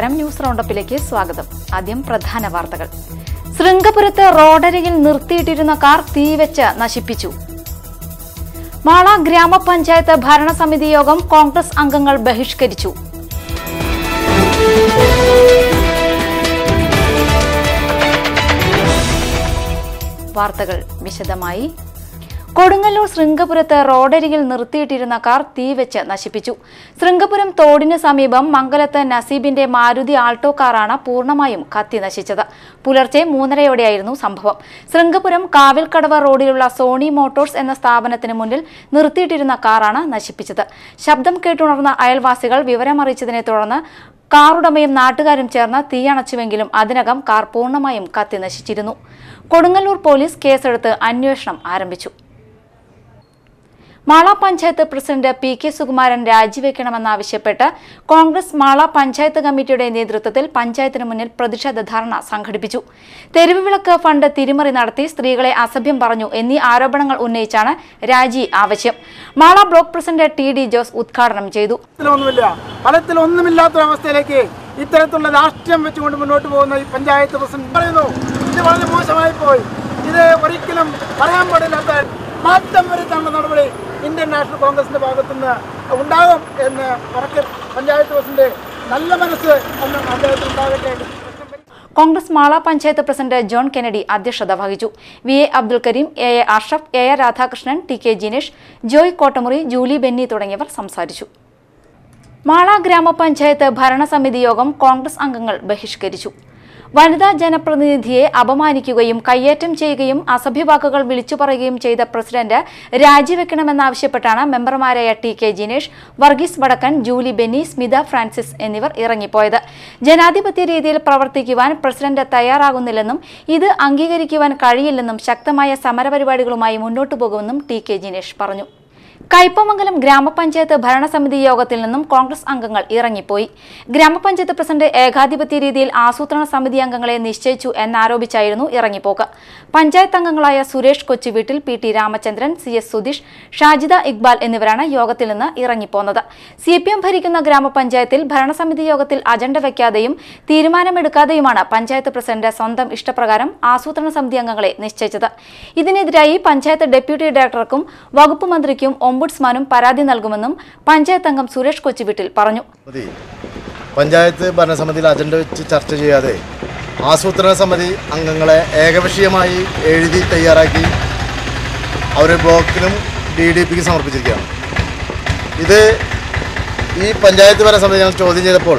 നമസ്കാരം ന്യൂസ് റൗണ്ടപ്പിലേക്ക് സ്വാഗതം ആദ്യം പ്രധാന വാർത്തകൾ ശൃംഗപുരത്ത് റോഡരികിൽ നിർത്തിയിട്ടിരുന്ന കാർ തീവെച്ച് നശിപ്പിച്ചു മാള ഗ്രാമപഞ്ചായത്ത് ഭരണസമിതി യോഗം കോൺഗ്രസ് അംഗങ്ങൾ ബഹിഷ്കരിച്ചു വാർത്തകൾ വിശദമായി കൊടുങ്ങല്ലൂർ ശൃംഗപുരത്ത് റോഡരികിൽ നിർത്തിയിട്ടിരുന്ന കാർ തീവെച്ച് നശിപ്പിച്ചു ശൃംഗപുരം തോടിന് സമീപം മംഗലത്ത് നസീബിന്റെ മാരുതി ആൾട്ടോ കാറാണ് പൂർണ്ണമായും കത്തി നശിച്ചത് പുലർച്ചെ മൂന്നരയോടെയായിരുന്നു സംഭവം ശൃംഗപുരം കാവിൽക്കടവ് റോഡിലുള്ള സോണി മോട്ടോഴ്സ് എന്ന സ്ഥാപനത്തിന് മുന്നിൽ നിർത്തിയിട്ടിരുന്ന കാറാണ് നശിപ്പിച്ചത് ശബ്ദം കേട്ടുണർന്ന അയൽവാസികൾ വിവരമറിയിച്ചതിനെ തുടർന്ന് കാറുടമയും നാട്ടുകാരും ചേർന്ന് തീയണച്ചുവെങ്കിലും അതിനകം കാർ പൂർണ്ണമായും കത്തി നശിച്ചിരുന്നു കൊടുങ്ങല്ലൂർ പോലീസ് കേസെടുത്ത് അന്വേഷണം ആരംഭിച്ചു Mala panchayat president P K Sukumaran രാജിവെക്കണമെന്നാവശ്യപ്പെട്ട് കോൺഗ്രസ് മാള പഞ്ചായത്ത് കമ്മിറ്റിയുടെ നേതൃത്വത്തിൽ പഞ്ചായത്തിന് മുന്നിൽ പ്രതിഷേധ ധർണ സംഘടിപ്പിച്ചു തെരുവ് വിളക്ക് ഫണ്ട് തിരിമറി നടത്തി സ്ത്രീകളെ അസഭ്യം പറഞ്ഞു എന്നീ ആരോപണങ്ങൾ ഉന്നയിച്ചാണ് രാജി ആവശ്യം Mala block president T D Jose ഉദ്ഘാടനം ചെയ്തു ഫലത്തിലൊന്നുമില്ല ഫലത്തിലൊന്നുമില്ലാത്ത അവസ്ഥയിലേക്ക് ഇത്തരത്തിലുള്ള രാഷ്ട്രീയം വെച്ചുകൊണ്ട് മുന്നോട്ട് പോകുന്ന ഈ പഞ്ചായത്ത് പ്രസിഡന്റ് പറയുന്നു ഇത് വളരെ മോശമായി പോയി ഇത് ഒരിക്കലും പറയാൻ പാടില്ലാത്ത മാറ്റം വരുത്താനുള്ള നടപടി ഇന്ത്യൻ നാഷണൽ കോൺഗ്രസിന്റെ ഭാഗത്തുനിന്ന് ഉണ്ടാകും എന്ന് പറക്ക് പഞ്ചായത്ത് പ്രസിഡന്റ് നല്ല മനസ്സ് എന്ന് അദ്ദേഹത്തിന് ഉണ്ടാകട്ടെ കോൺഗ്രസ് മാള പഞ്ചായത്ത് പ്രസിഡന്റ് ജോൺ കെനഡി അധ്യക്ഷത വഹിച്ചു V A Abdul Kareem A A Ashraf A A Radhakrishnan T K Jinesh Joy Kottamuri Julie Benny തുടങ്ങിയവർ സംസാരിച്ചു മാള ഗ്രാമപഞ്ചായത്ത് ഭരണസമിതി യോഗം കോൺഗ്രസ് അംഗങ്ങൾ ബഹിഷ്കരിച്ചു വനിതാ ജനപ്രതിനിധിയെ അപമാനിക്കുകയും കയ്യേറ്റം ചെയ്യുകയും അസഭ്യവാക്കുകൾ വിളിച്ചു പറയുകയും ചെയ്ത പ്രസിഡന്റ് രാജിവെക്കണമെന്നാവശ്യപ്പെട്ടാണ് മെമ്പർമാരായ ടി കെ ജിനേഷ് വർഗീസ് വടക്കൻ ജൂലി ബെന്നി സ്മിത ഫ്രാൻസിസ് എന്നിവർ ഇറങ്ങിപ്പോയത് ജനാധിപത്യ രീതിയിൽ പ്രവർത്തിക്കുവാൻ പ്രസിഡന്റ് തയ്യാറാകുന്നില്ലെന്നും ഇത് അംഗീകരിക്കുവാൻ കഴിയില്ലെന്നും ശക്തമായ സമരപരിപാടികളുമായി മുന്നോട്ടു പോകുമെന്നും ടി കെ ജിനേഷ് പറഞ്ഞു കയ്പമംഗലം ഗ്രാമപഞ്ചായത്ത് ഭരണസമിതി യോഗത്തിൽ നിന്നും കോൺഗ്രസ് അംഗങ്ങൾ ഇറങ്ങിപ്പോയി ഗ്രാമപഞ്ചായത്ത് പ്രസിഡന്റ് ഏകാധിപത്യ രീതിയിൽ ആസൂത്രണ സമിതി അംഗങ്ങളെ നിശ്ചയിച്ചു എന്നാരോപിച്ചായിരുന്നു ഇറങ്ങിപ്പോക്ക് പഞ്ചായത്ത് അംഗങ്ങളായ Suresh Kochuveettil P T Ramachandran C S Sudheesh Shajida Iqbal എന്നിവരാണ് യോഗത്തിൽ നിന്ന് ഇറങ്ങിപ്പോന്നത് സി പി എം ഭരിക്കുന്ന ഗ്രാമപഞ്ചായത്തിൽ ഭരണസമിതി യോഗത്തിൽ അജണ്ട വയ്ക്കാതെയും തീരുമാനമെടുക്കാതെയുമാണ് പഞ്ചായത്ത് പ്രസിഡന്റ് സ്വന്തം ഇഷ്ടപ്രകാരം ആസൂത്രണ സമിതി അംഗങ്ങളെ നിശ്ചയിച്ചത് ഇതിനെതിരായി പഞ്ചായത്ത് ഡെപ്യൂട്ടി ഡയറക്ടർക്കും വകുപ്പ് മന്ത്രിക്കും ഓംബുഡ്സ്മാനും പരാതി നൽകുമെന്നും പഞ്ചായത്ത് അംഗം സുരേഷ് കൊച്ചുവീട്ടിൽ പറഞ്ഞു മതി പഞ്ചായത്ത് ഭരണസമിതിയിൽ അജണ്ട വെച്ച് ചർച്ച ചെയ്യാതെ ആസൂത്രണ സമിതി അംഗങ്ങളെ ഏകപക്ഷീയമായി എഴുതി തയ്യാറാക്കി അവരെ ബ്ലോക്കിനും ഡി ഡി പിക്ക് സമർപ്പിച്ചിരിക്കുകയാണ് ഇത് ഈ പഞ്ചായത്ത് ഭരണസമിതി ഞങ്ങൾ ചോദ്യം ചെയ്തപ്പോൾ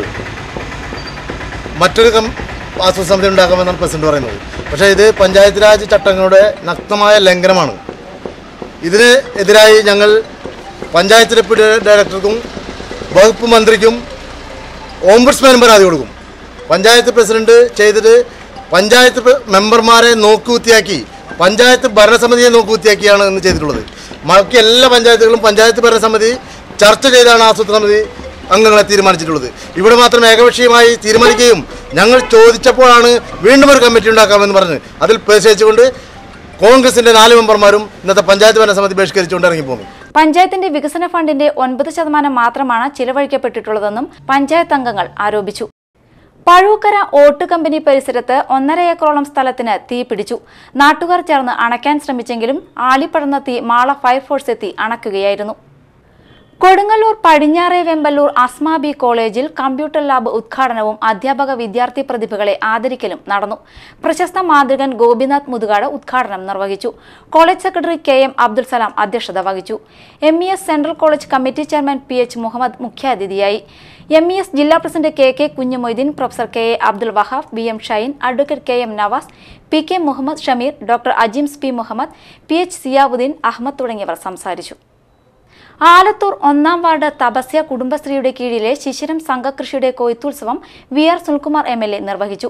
മറ്റൊരു കം ആസൂത്രണ സമിതി ഉണ്ടാക്കാമെന്നാണ് പ്രസിഡന്റ് പറയുന്നത് പക്ഷേ ഇത് പഞ്ചായത്ത് രാജ് ചട്ടങ്ങളുടെ നഗ്നമായ ലംഘനമാണ് ഇതിന് എതിരായി ഞങ്ങൾ പഞ്ചായത്ത് ഡെപ്യൂട്ടി ഡയറക്ടർക്കും വകുപ്പ് മന്ത്രിക്കും ഓംബുഡ്സ്മാനും പരാതി കൊടുക്കും പഞ്ചായത്ത് പ്രസിഡന്റ് ചെയ്തത് പഞ്ചായത്ത് പ്ര- മെമ്പർമാരെ നോക്കുകുത്തിയാക്കി പഞ്ചായത്ത് ഭരണസമിതിയെ നോക്കുകുത്തിയാക്കിയാണ് ഇന്ന് ചെയ്തിട്ടുള്ളത് ബാക്കി എല്ലാ പഞ്ചായത്തുകളും പഞ്ചായത്ത് ഭരണസമിതി ചർച്ച ചെയ്താണ് ആസൂത്രണ സമിതി അംഗങ്ങളെ തീരുമാനിച്ചിട്ടുള്ളത് ഇവിടെ മാത്രം ഏകപക്ഷീയമായി തീരുമാനിക്കുകയും ഞങ്ങൾ ചോദിച്ചപ്പോഴാണ് വീണ്ടും ഒരു കമ്മിറ്റി ഉണ്ടാക്കാമെന്ന് പറഞ്ഞ് അതിൽ പ്രതിഷേധിച്ചുകൊണ്ട് കോൺഗ്രസിന്റെ നാല് മെമ്പർമാരും ഇന്നത്തെ പഞ്ചായത്ത് ഭരണസമിതി ബഹിഷ്കരിച്ചുകൊണ്ട് ഇറങ്ങിപ്പോന്നു പഞ്ചായത്തിന്റെ വികസന ഫണ്ടിന്റെ ഒൻപത് ശതമാനം മാത്രമാണ് ചിലവഴിക്കപ്പെട്ടിട്ടുള്ളതെന്നും പഞ്ചായത്ത് അംഗങ്ങൾ ആരോപിച്ചു പഴൂക്കര ഓട്ട് കമ്പനി പരിസരത്ത് ഒന്നര ഏക്കറോളം സ്ഥലത്തിന് തീ പിടിച്ചു നാട്ടുകാർ ചേർന്ന് അണയ്ക്കാൻ ശ്രമിച്ചെങ്കിലും ആളിപ്പടർന്ന തീ മാള ഫയർഫോഴ്സ് എത്തി അണയ്ക്കുകയായിരുന്നു കൊടുങ്ങല്ലൂർ പടിഞ്ഞാറേ വെമ്പല്ലൂർ അസ്മാ ബി കോളേജിൽ കമ്പ്യൂട്ടർ ലാബ് ഉദ്ഘാടനവും അധ്യാപക വിദ്യാർത്ഥി പ്രതിഭകളെ ആദരിക്കലും നടന്നു പ്രശസ്ത മാതൃകൻ ഗോപിനാഥ് മുതുകാട് ഉദ്ഘാടനം നിർവഹിച്ചു college secretary K M Abdul Salam അധ്യക്ഷത വഹിച്ചു M E S central college committee chairman P H Muhammad മുഖ്യാതിഥിയായി എം ഇ എസ് ജില്ലാ president K K Kunjumoideen professor K A Abdul Wahaf B M Shine advocate K M Navas P K Muhammad Shameer doctor Ajims P Muhammad P H Ziyauddin Ahmed തുടങ്ങിയവർ സംസാരിച്ചു ആലത്തൂർ ഒന്നാം ward Thapasya കുടുംബശ്രീയുടെ കീഴിലെ ശിശിരം സംഘകൃഷിയുടെ കൊയ്ത്തുത്സവം V R Sulkumar M L A നിർവഹിച്ചു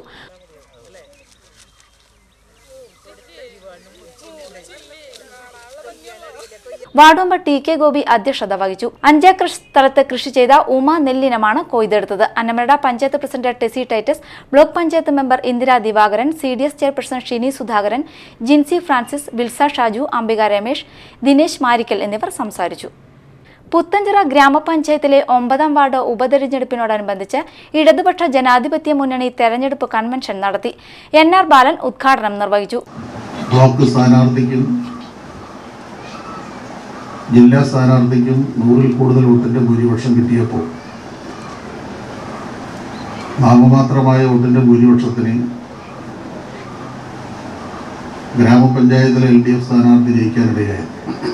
ward member T K Gopi അധ്യക്ഷത വഹിച്ചു അഞ്ചേക്കർ സ്ഥലത്ത് കൃഷി ചെയ്ത ഉമ നെല്ലിനമാണ് കൊയ്തെടുത്തത് Annamada panchayat president Tessy Titus block panchayat member Indira Divakaran C D S chairperson Shini Sudhakaran Jincy Francis Wilsa Shaju Ambika Ramesh Dinesh Marikkal എന്നിവർ സംസാരിച്ചു പുത്തഞ്ചിറ ഗ്രാമപഞ്ചായത്തിലെ ഒമ്പതാം വാർഡ് ഉപതെരഞ്ഞെടുപ്പിനോടനുബന്ധിച്ച് ഇടതുപക്ഷ ജനാധിപത്യ മുന്നണി തെരഞ്ഞെടുപ്പ് കൺവെൻഷൻ നടത്തി എൻ ആർ ബാലൻ ഉദ്ഘാടനം നിർവഹിച്ചു ബ്ലോക്ക് സ്ഥാനാർത്ഥിക്കും ജില്ലാ സ്ഥാനാർത്ഥിക്കും നൂറിൽ കൂടുതൽ വോട്ടിന്റെ ഭൂരിപക്ഷം കിട്ടിയപ്പോൾ നാമമാത്രമായ വോട്ടിന്റെ ഭൂരിപക്ഷത്തിന് ഗ്രാമപഞ്ചായത്തിലെ എൽ ഡി എഫ് സ്ഥാനാർത്ഥി ജയിക്കാനിടയായി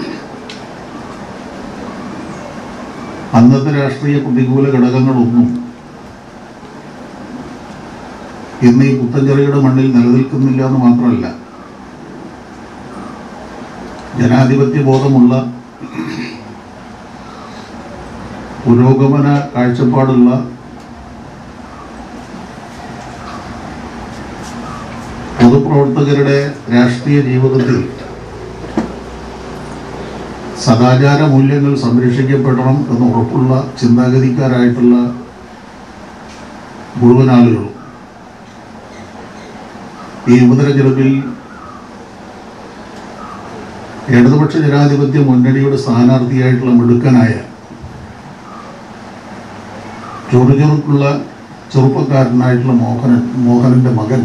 അന്നത്തെ രാഷ്ട്രീയ പ്രതികൂല ഘടകങ്ങളൊന്നും ഇന്ന് ഈ പുത്തഞ്ചെറിയുടെ മണ്ണിൽ നിലനിൽക്കുന്നില്ല എന്ന് മാത്രമല്ല ജനാധിപത്യ ബോധമുള്ള പുരോഗമന കാഴ്ചപ്പാടുള്ള പൊതുപ്രവർത്തകരുടെ രാഷ്ട്രീയ ജീവിതത്തിൽ സദാചാര മൂല്യങ്ങൾ സംരക്ഷിക്കപ്പെടണം എന്ന് ഉറപ്പുള്ള ചിന്താഗതിക്കാരായിട്ടുള്ള മുഴുവൻ ആളുകളും ഈ ഉപതെരഞ്ഞെടുപ്പിൽ ഇടതുപക്ഷ ജനാധിപത്യ മുന്നണിയുടെ സ്ഥാനാർത്ഥിയായിട്ടുള്ള മിടുക്കനായ ചുറുചുറുക്കുള്ള ചെറുപ്പക്കാരനായിട്ടുള്ള മോഹനൻ മോഹനന്റെ മകൻ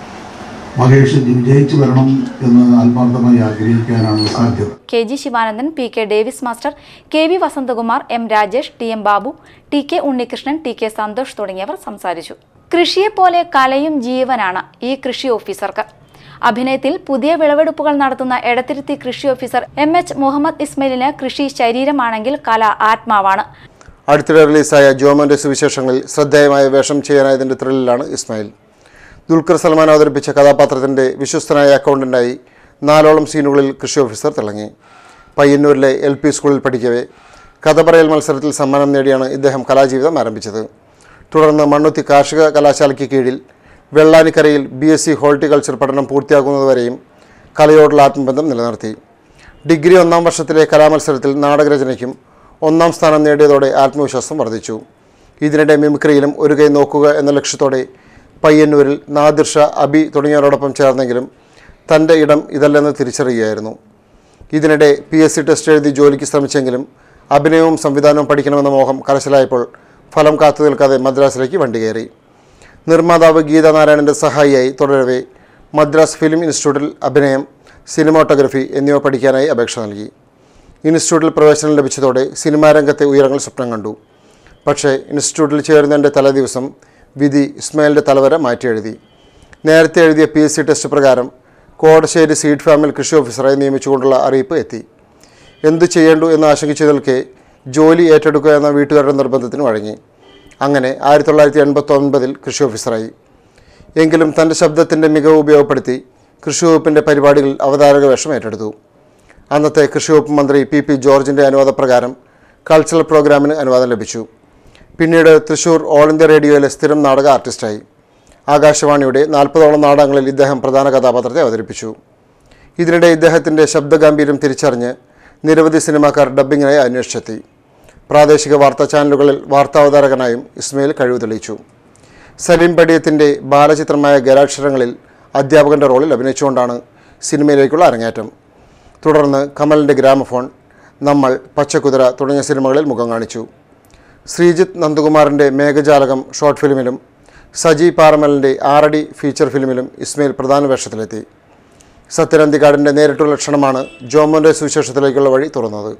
മഹേഷ് വിജയിച്ചു വരണം എന്ന് ആത്മാർത്ഥമായി ആഗ്രഹിക്കാനാണ് സാധ്യത K G Sivanandan P K Davis master K V Vasanthakumar M Rajesh T M Babu T K Unnikrishnan T K Santhosh തുടങ്ങിയവർ സംസാരിച്ചു കൃഷിയെപ്പോലെ കലയും ജീവനാണ് ഈ കൃഷി ഓഫീസർക്ക് അഭിനയത്തിൽ പുതിയ വിളവെടുപ്പുകൾ നടത്തുന്ന എടത്തിരുത്തി കൃഷി ഓഫീസർ എം എച്ച് മുഹമ്മദ് ഇസ്മയിലിന് കൃഷി ശരീരമാണെങ്കിൽ കല ആത്മാവാണ് അടുത്തിടെ റിലീസായ ജോമോന്റെ സുവിശേഷങ്ങളിൽ ശ്രദ്ധേയമായ വേഷം ചെയ്യാനായതിൻ്റെ ത്രില്ലിലാണ് ഇസ്മായിൽ ദുൽഖർ സൽമാൻ അവതരിപ്പിച്ച കഥാപാത്രത്തിൻ്റെ വിശ്വസ്തനായ അക്കൗണ്ടന്റായി നാലോളം സീനുകളിൽ കൃഷി ഓഫീസർ തിളങ്ങി പയ്യന്നൂരിലെ എൽ പി സ്കൂളിൽ പഠിക്കവേ കഥ പറയൽ മത്സരത്തിൽ സമ്മാനം നേടിയാണ് ഇദ്ദേഹം കലാജീവിതം ആരംഭിച്ചത് തുടർന്ന് മണ്ണുത്തി കാർഷിക കലാശാലയ്ക്ക് കീഴിൽ വെള്ളാനിക്കരയിൽ ബി എസ് സി ഹോർട്ടിക്കൾച്ചർ പഠനം പൂർത്തിയാക്കുന്നതുവരെയും കലയോടുള്ള ആത്മബന്ധം നിലനിർത്തി ഡിഗ്രി ഒന്നാം വർഷത്തിലെ കലാമത്സരത്തിൽ നാടകരചനയ്ക്കും ഒന്നാം സ്ഥാനം നേടിയതോടെ ആത്മവിശ്വാസം വർദ്ധിച്ചു ഇതിനിടെ മിമിക്രിയിലും ഒരു കൈ നോക്കുക എന്ന ലക്ഷ്യത്തോടെ പയ്യന്നൂരിൽ നാദിർഷ അബി തുടങ്ങിയവരോടൊപ്പം ചേർന്നെങ്കിലും തൻ്റെ ഇടം ഇതല്ലെന്ന് തിരിച്ചറിയുകയായിരുന്നു ഇതിനിടെ പി എസ് സി ടെസ്റ്റ് എഴുതി ജോലിക്ക് ശ്രമിച്ചെങ്കിലും അഭിനയവും സംവിധാനവും പഠിക്കണമെന്ന മോഹം കരശലായപ്പോൾ ഫലം കാത്തു നിൽക്കാതെ മദ്രാസിലേക്ക് വണ്ടി കയറി നിർമ്മാതാവ് ഗീതാനാരായണൻ്റെ സഹായിയായി തുടരവേ മദ്രാസ് ഫിലിം ഇൻസ്റ്റിറ്റ്യൂട്ടിൽ അഭിനയം സിനിമാട്ടോഗ്രഫി എന്നിവ പഠിക്കാനായി അപേക്ഷ നൽകി ഇൻസ്റ്റിറ്റ്യൂട്ടിൽ പ്രവേശനം ലഭിച്ചതോടെ സിനിമാ രംഗത്തെ ഉയരങ്ങൾ സ്വപ്നം കണ്ടു പക്ഷേ ഇൻസ്റ്റിറ്റ്യൂട്ടിൽ ചേരുന്നതിൻ്റെ തലേദിവസം വിധി ഇസ്മായിലിൻ്റെ തലവര മാറ്റിയെഴുതി നേരത്തെ എഴുതിയ പി എസ് സി ടെസ്റ്റ് പ്രകാരം കോടശ്ശേരി സീഡ് ഫാമിൽ കൃഷി ഓഫീസറായി നിയമിച്ചുകൊണ്ടുള്ള അറിയിപ്പ് എത്തി എന്തു ചെയ്യേണ്ടു എന്ന് ആശങ്കിച്ചു നിൽക്കെ ജോലി ഏറ്റെടുക്കുക എന്ന വീട്ടുകാരുടെ നിർബന്ധത്തിന് വഴങ്ങി അങ്ങനെ ആയിരത്തി തൊള്ളായിരത്തി എൺപത്തി ഒൻപതിൽ കൃഷി ഓഫീസറായി എങ്കിലും തൻ്റെ ശബ്ദത്തിൻ്റെ മികവ് ഉപയോഗപ്പെടുത്തി കൃഷി വകുപ്പിൻ്റെ പരിപാടികളിൽ അവതാരക വേഷം ഏറ്റെടുത്തു അന്നത്തെ കൃഷി വകുപ്പ് മന്ത്രി പി പി ജോർജിൻ്റെ അനുവാദപ്രകാരം കൾച്ചറൽ പ്രോഗ്രാമിന് അനുവാദം ലഭിച്ചു പിന്നീട് തൃശൂർ ഓൾ ഇന്ത്യ റേഡിയോയിലെ സ്ഥിരം നാടക ആർട്ടിസ്റ്റായി ആകാശവാണിയുടെ നാൽപ്പതോളം നാടകങ്ങളിൽ ഇദ്ദേഹം പ്രധാന കഥാപാത്രത്തെ അവതരിപ്പിച്ചു ഇതിനിടെ ഇദ്ദേഹത്തിൻ്റെ ശബ്ദഗാംഭീര്യം തിരിച്ചറിഞ്ഞ് നിരവധി സിനിമാക്കാർ ഡബ്ബിങ്ങിനായി അന്വേഷിച്ചെത്തി പ്രാദേശിക വാർത്താ ചാനലുകളിൽ വാർത്താവതാരകനായും ഇസ്മയിൽ കഴിവ് തെളിയിച്ചു സലീം പടിയത്തിൻ്റെ ബാലചിത്രമായ ഗരാക്ഷരങ്ങളിൽ അധ്യാപകൻ്റെ റോളിൽ അഭിനയിച്ചുകൊണ്ടാണ് സിനിമയിലേക്കുള്ള അരങ്ങേറ്റം തുടർന്ന് കമലിൻ്റെ ഗ്രാമഫോൺ നമ്മൾ പച്ചക്കുതിര തുടങ്ങിയ സിനിമകളിൽ മുഖം കാണിച്ചു ശ്രീജിത്ത് നന്ദകുമാറിൻ്റെ മേഘജാലകം ഷോർട്ട് ഫിലിമിലും സജി പാറമലിൻ്റെ ആറടി ഫീച്ചർ ഫിലിമിലും ഇസ്മയിൽ പ്രധാന വേഷത്തിലെത്തി സത്യനന്ദിക്കാടിൻ്റെ നേരിട്ടുള്ള ക്ഷണമാണ് ജോമോൻ്റെ സുവിശേഷത്തിലേക്കുള്ള വഴി തുറന്നത്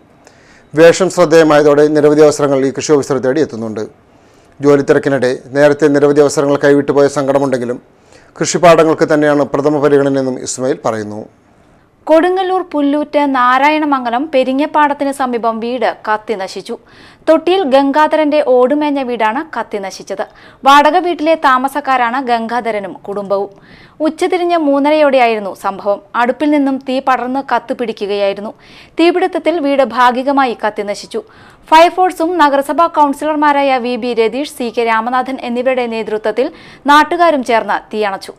വേഷം ശ്രദ്ധേയമായതോടെ നിരവധി അവസരങ്ങൾ ഈ കൃഷി ഓഫീസർ തേടി എത്തുന്നുണ്ട് ജോലി തിരക്കിനിടെ നേരത്തെ നിരവധി അവസരങ്ങൾ കൈവിട്ടുപോയ സങ്കടമുണ്ടെങ്കിലും കൃഷിപ്പാടങ്ങൾക്ക് തന്നെയാണ് പ്രഥമ പരിഗണനയെന്നും ഇസ്മയിൽ പറയുന്നു കൊടുങ്ങല്ലൂർ പുല്ലൂറ്റ് നാരായണമംഗലം പെരിങ്ങപ്പാടത്തിന് സമീപം വീട് കത്തി നശിച്ചു തൊട്ടിയിൽ ഗംഗാധരന്റെ ഓടുമേഞ്ഞ വീടാണ് കത്തി നശിച്ചത് വാടക വീട്ടിലെ താമസക്കാരാണ് ഗംഗാധരനും കുടുംബവും ഉച്ചതിരിഞ്ഞ് മൂന്നരയോടെയായിരുന്നു സംഭവം അടുപ്പിൽ നിന്നും തീ പടർന്ന് കത്തുപിടിക്കുകയായിരുന്നു തീപിടുത്തത്തിൽ വീട് ഭാഗികമായി കത്തി നശിച്ചു ഫയർഫോഴ്സും നഗരസഭാ കൗൺസിലർമാരായ V B Ratheesh C K Ramanathan എന്നിവരുടെ നേതൃത്വത്തിൽ നാട്ടുകാരും ചേർന്ന് തീയണച്ചു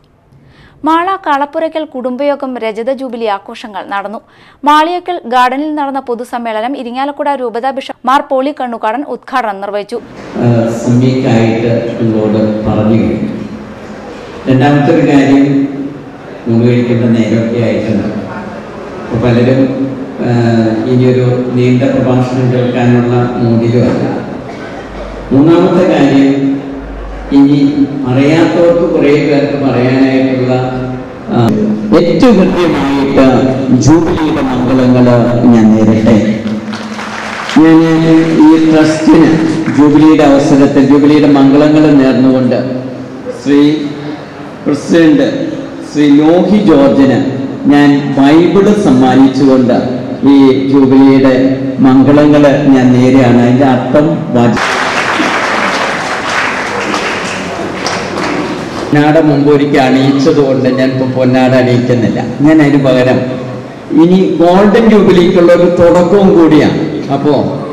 മാള കളപ്പുരയ്ക്കൽ കുടുംബയോഗം രജത ജൂബിലി ആഘോഷങ്ങൾ നടന്നു മാളിയക്കൽ ഗാർഡനിൽ നടന്ന പൊതുസമ്മേളനം ഇരിങ്ങാലക്കുട രൂപതാ ബിഷപ്പ് മാർ പോളി കണ്ണുകാടൻ ഉദ്ഘാടനം നിർവഹിച്ചു സമ്യക്കായിട്ട് നിങ്ങളോട് പറഞ്ഞു കഴിഞ്ഞു രണ്ടാമത്തെ ഒരു കാര്യം ഊണ് കഴിക്കേണ്ട നേരമൊക്കെ ആയിട്ടുണ്ട് അപ്പോൾ പലരും ആ, ഇനിയൊരു നീണ്ട പ്രഭാഷണം കേൾക്കാനുള്ള മൂഡിലുമല്ല മൂന്നാമത്തെ കാര്യം ഇനി അറിയാത്തവർക്ക് കുറേ പേർക്ക് പറയാനായിട്ടുള്ള ആ, ഏറ്റവും കൃത്യമായിട്ട് ജൂബിലിയുടെ മംഗളങ്ങൾ ഞാൻ നേരട്ടെ ഞാൻ ഈ ട്രസ്റ്റിന് ജൂബിലിയുടെ അവസരത്തിൽ ജൂബിലിയുടെ മംഗളങ്ങൾ നേർന്നുകൊണ്ട് ശ്രീ പ്രസിഡന്റ് ശ്രീ ലോഹി ജോർജിന് ഞാൻ ബൈബിള് സമ്മാനിച്ചുകൊണ്ട് ഈ ജൂബിലിയുടെ മംഗളങ്ങൾ ഞാൻ നേരെയാണ് അതിൻ്റെ അർത്ഥം വാചി പൊന്നാട മുമ്പ് ഒരിക്കൽ അണിയിച്ചത് കൊണ്ട് ഞാൻ ഇപ്പോൾ പൊന്നാട അണിയിക്കുന്നില്ല ഞാൻ അതിന് പകരം ഇനി ഗോൾഡൻ ജൂബിലിക്കുള്ള ഒരു തുടക്കവും കൂടിയാണ് അപ്പോൾ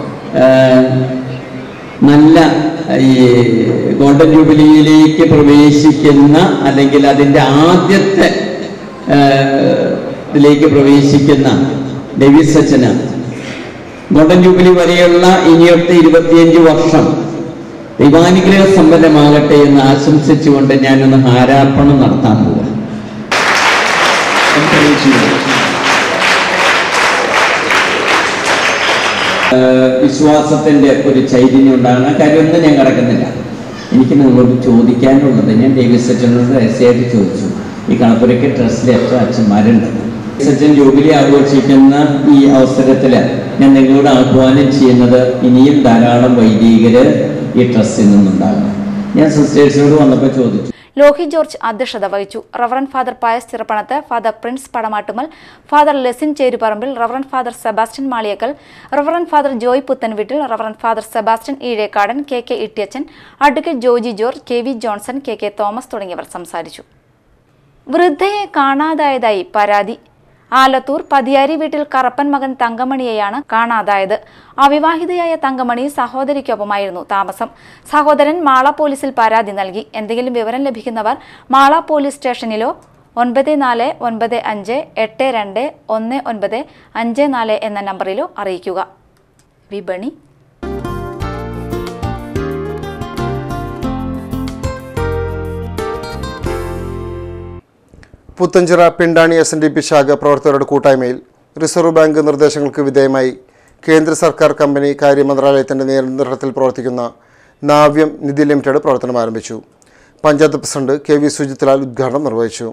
നല്ല ഈ ഗോൾഡൻ ജൂബിലിയിലേക്ക് പ്രവേശിക്കുന്ന അല്ലെങ്കിൽ അതിൻ്റെ ആദ്യത്തെ ആ, ഇതിലേക്ക് പ്രവേശിക്കുന്ന ഡേവിസ് സച്ചന് ഗോൾഡൻ ജൂബിലി വരെയുള്ള ഇനിയൊക്കെ ഇരുപത്തിയഞ്ച് വർഷം ദൈവാനുഗ്രഹ സമ്പന്നമാകട്ടെ എന്ന് ആശംസിച്ചുകൊണ്ട് ഞാനൊന്ന് ഹാരാർപ്പണം നടത്താൻ പോവാം ഏഹ് വിശ്വാസത്തിന്റെ ഒരു ചൈതന്യം ഉണ്ടാകുന്ന കാര്യമൊന്നും ഞാൻ കിടക്കുന്നില്ല എനിക്ക് നിങ്ങളോട് ചോദിക്കാനുള്ളത് ഞാൻ ഡേവിസ് സച്ചനോട് രഹസ്യമായിട്ട് ചോദിച്ചു ഈ കളപ്പുരയ്ക്ക് ട്രസ്റ്റിൽ എത്ര അച്ഛന്മാരുണ്ട് സച്ചൻ ജൂബിലി ആഘോഷിക്കുന്ന ഈ അവസരത്തിൽ ഞാൻ നിങ്ങളോട് ആഹ്വാനം ചെയ്യുന്നത് ഇനിയും ധാരാളം വൈദികര് ഈ ട്രസ്റ്റിൽ നിന്നുണ്ടാകണം ഞാൻ സിസ്റ്റേഴ്സിനോട് വന്നപ്പോൾ ചോദിച്ചു ലോഹി ജോർജ് അധ്യക്ഷത വഹിച്ചു reverend father Pious Chirappanath father Prince Padamattummal father Lesin Cheruparambil reverend father Sebastian Maliyakkal reverend father Joy Puthenveettil reverend father Sebastian Eezhekkadan K K Ittiyachan advocate Joji George K V Johnson K K Thomas തുടങ്ങിയവർ സംസാരിച്ചു വൃദ്ധയെ കാണാതായതായി പരാതി ആലത്തൂർ പതിയാരി വീട്ടിൽ കറപ്പൻ മകൻ തങ്കമണിയെയാണ് കാണാതായത് അവിവാഹിതയായ തങ്കമണി സഹോദരിക്കൊപ്പമായിരുന്നു താമസം സഹോദരൻ മാള പോലീസിൽ പരാതി നൽകി എന്തെങ്കിലും വിവരം ലഭിക്കുന്നവർ മാള പോലീസ് സ്റ്റേഷനിലോ ഒൻപത് നാല് ഒൻപത് അഞ്ച് എട്ട് രണ്ട് ഒന്ന് ഒൻപത് അഞ്ച് നാല് എന്ന നമ്പറിലോ അറിയിക്കുക വിപണി Puthenchira Pindani S N D P ശാഖ പ്രവർത്തകരുടെ കൂട്ടായ്മയിൽ റിസർവ് ബാങ്ക് നിർദ്ദേശങ്ങൾക്ക് വിധേയമായി കേന്ദ്ര സർക്കാർ കമ്പനി കാര്യ മന്ത്രാലയത്തിൻ്റെ നിയന്ത്രണത്തിൽ പ്രവർത്തിക്കുന്ന നാവ്യം നിധി ലിമിറ്റഡ് പ്രവർത്തനം ആരംഭിച്ചു panchayat president K V Sujithlal ഉദ്ഘാടനം നിർവഹിച്ചു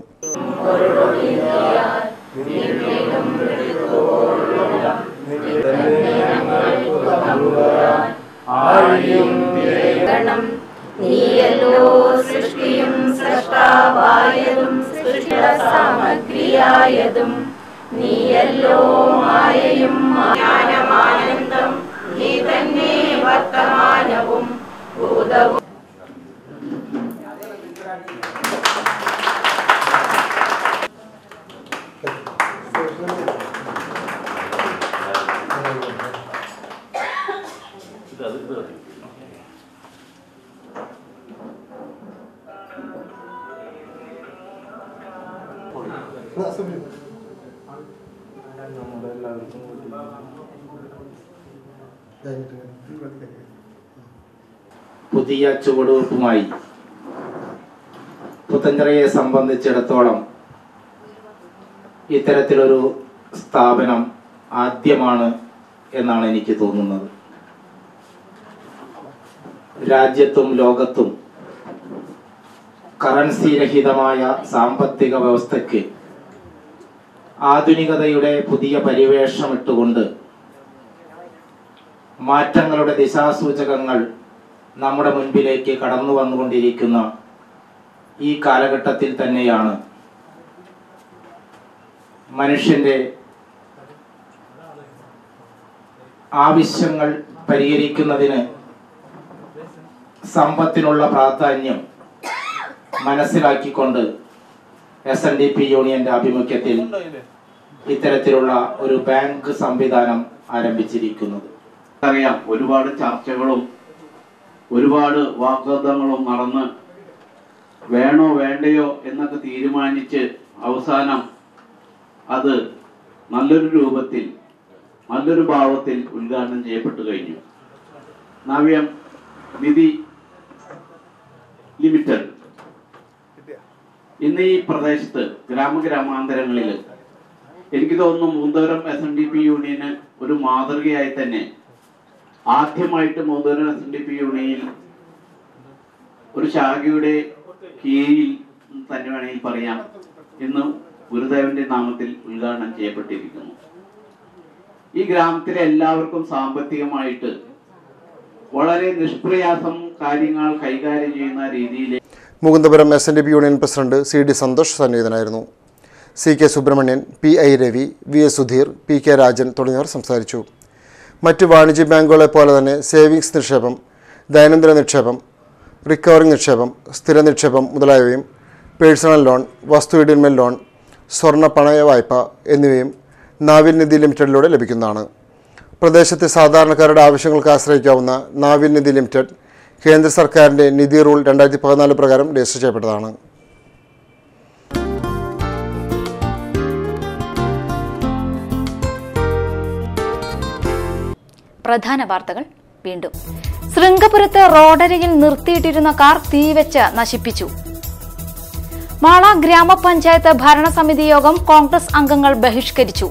പുതിയ ചുവടുവെപ്പുമായി പുത്തഞ്ചിറയെ സംബന്ധിച്ചിടത്തോളം ഇത്തരത്തിലൊരു സ്ഥാപനം ആദ്യമാണ് എന്നാണ് എനിക്ക് തോന്നുന്നത് രാജ്യത്തും ലോകത്തും കറൻസി രഹിതമായ സാമ്പത്തിക വ്യവസ്ഥയ്ക്ക് ആധുനികതയുടെ പുതിയ പരിവേഷമിട്ടുകൊണ്ട് മാറ്റങ്ങളുടെ ദിശാസൂചകങ്ങൾ നമ്മുടെ മുൻപിലേക്ക് കടന്നു വന്നുകൊണ്ടിരിക്കുന്ന ഈ കാലഘട്ടത്തിൽ തന്നെയാണ് മനുഷ്യന്റെ ആവശ്യങ്ങൾ പരിഹരിക്കുന്നതിന് സമ്പത്തിനുള്ള പ്രാധാന്യം മനസ്സിലാക്കിക്കൊണ്ട് എസ് എൻ ഡി പി യൂണിയന്റെ ആഭിമുഖ്യത്തിൽ ഇത്തരത്തിലുള്ള ഒരു ബാങ്ക് സംവിധാനം ആരംഭിച്ചിരിക്കുന്നത് അറിയാം ഒരുപാട് ചർച്ചകളും ഒരുപാട് വാഗ്ദത്തങ്ങളും നടന്ന് വേണോ വേണ്ടയോ എന്നൊക്കെ തീരുമാനിച്ച് അവസാനം അത് നല്ലൊരു രൂപത്തിൽ നല്ലൊരു ഭാവത്തിൽ ഉദ്ഘാടനം ചെയ്യപ്പെട്ടു കഴിഞ്ഞു നവ്യം നിധി ലിമിറ്റഡ് ഇന്ന് ഈ പ്രദേശത്ത് ഗ്രാമഗ്രാമാന്തരങ്ങളിൽ എനിക്ക് തോന്നുന്നു Moonthoram S N D P യൂണിയന് ഒരു മാതൃകയായി തന്നെ ആദ്യമായിട്ട് Moonnur S N D P യൂണിയനിൽ ഒരു ശാഖയുടെ കീഴിൽ തന്നെ വേണമെങ്കിൽ പറയാം ഇന്ന് ഗുരുദേവന്റെ നാമത്തിൽ ഉദ്ഘാടനം ചെയ്യപ്പെട്ടിരിക്കുന്നു ഈ ഗ്രാമത്തിലെ എല്ലാവർക്കും സാമ്പത്തികമായിട്ട് വളരെ നിഷ്പ്രയാസം കാര്യങ്ങൾ കൈകാര്യം ചെയ്യുന്ന രീതിയിൽ Mukundapuram S N D P union president C D Santhosh സന്നിഹിതനായിരുന്നു C K Subramanian P I Ravi V S Sudheer P K Rajan തുടങ്ങിയവർ സംസാരിച്ചു മറ്റ് വാണിജ്യ ബാങ്കുകളെ പോലെ തന്നെ സേവിങ്സ് നിക്ഷേപം ദൈനംദിന നിക്ഷേപം റിക്കവറിംഗ് നിക്ഷേപം സ്ഥിര നിക്ഷേപം മുതലായവയും പേഴ്സണൽ ലോൺ വസ്തു ഇടന്മേൽ ലോൺ സ്വർണ്ണ പണയ വായ്പ എന്നിവയും നാവിൻ നിധി ലിമിറ്റഡിലൂടെ ലഭിക്കുന്നതാണ് പ്രദേശത്തെ സാധാരണക്കാരുടെ ആവശ്യങ്ങൾക്ക് ആശ്രയിക്കാവുന്ന നാവിൻ നിധി ലിമിറ്റഡ് കേന്ദ്ര സർക്കാരിൻ്റെ നിധി റൂൾ രണ്ടായിരത്തി പതിനാല് പ്രകാരം രജിസ്റ്റർ ചെയ്യപ്പെട്ടതാണ് പ്രധാന വാർത്തകൾ വീണ്ടും ശൃംഗപുരത്ത് റോഡരികിൽ നിർത്തിയിട്ടിരുന്ന കാർ തീവെച്ച് നശിപ്പിച്ചു മാള ഗ്രാമപഞ്ചായത്ത് ഭരണസമിതി യോഗം കോൺഗ്രസ് അംഗങ്ങൾ ബഹിഷ്കരിച്ചു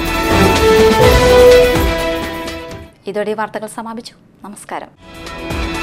ഇതോടെ ഈ വാർത്തകൾ സമാപിച്ചു നമസ്കാരം